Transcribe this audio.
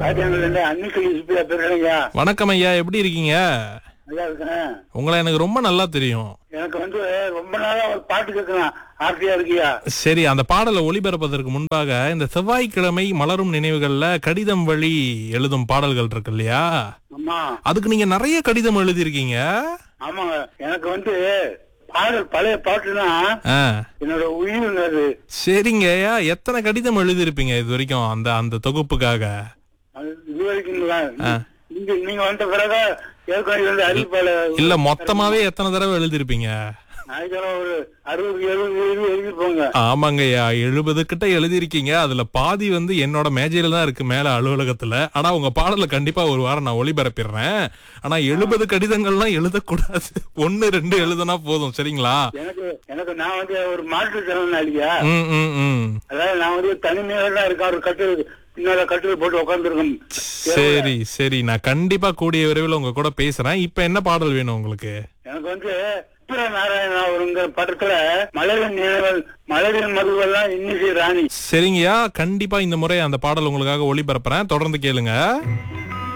ராஜாங்க அன்னைக்கு யூஸ்பியா பேசுறேங்க வணக்கம் ஐயா எப்படி இருக்கீங்க நல்லா இருக்கேன் உங்களை எனக்கு ரொம்ப நல்லா தெரியும் எனக்கு வந்து ரொம்ப நாளா ஒரு பாட்டு கேட்கலாம் ஆர்த்தியா இருக்கியா சரி அந்த பாடலை ஒளிபரப்பதற்கு முன்பாக இந்த செவ்வாய்க்கிழமை மலரும் நினைவுகள்ல கடிதம் வழி எழுதும் பாடல்கள் இருக்கு இல்லையா ஆமா அதுக்கு நீங்க நிறைய கடிதம் எழுதியிருக்கீங்க ஆமாங்க எனக்கு வந்து பாடல் பழைய பாட்டுனா ஆ, என்னோட உயிர் அது சரிங்க ஐயா எத்தனை கடிதம் எழுதியிருப்பீங்க இது வரைக்கும் அந்த அந்த தொகுப்புக்காக அது இது வரைக்கும் நீங்க நீங்க வந்த பிறகு ஏற்கனவே வந்து அறிவிப்பாள இல்ல மொத்தமாவே எத்தனை தடவை எழுதியிருப்பீங்க நாளைக்கு ஒரு அறுபது எழுபது எழுபது எழுதிருப்போங்க ஆமாங்க ஐயா எழுபது கிட்ட எழுதியிருக்கீங்க அதுல பாதி வந்து என்னோட மேஜையில தான் இருக்கு மேல அலுவலகத்துல ஆனா உங்க பாடல கண்டிப்பா ஒரு வாரம் நான் ஒளிபரப்பிடுறேன் ஆனா எழுபது கடிதங்கள்லாம் எழுதக்கூடாது ஒன்னு ரெண்டு எழுதுனா போதும் சரிங்களா எனக்கு எனக்கு நான் வந்து ஒரு மாற்றுத்திறனாளியா ம் ம் ம் அதாவது நான் வந்து தனிமையாக தான் இருக்கேன் ஒரு கட்டில் பின்னால கட்டில் போட்டு உட்காந்துருக்கேன் சரி சரி நான் கண்டிப்பா கூடிய விரைவில் உங்க கூட பேசுறேன் இப்ப என்ன பாடல் வேணும் உங்களுக்கு எனக்கு வந்து உத்திர நாராயணா ஒருங்கிற படத்துல மலரின் நினைவுகள் மலரின் மருவெல்லாம் இன்னிசை ராணி சரிங்கய்யா கண்டிப்பா இந்த முறை அந்த பாடல் உங்களுக்காக ஒளிபரப்புறேன் தொடர்ந்து கேளுங்க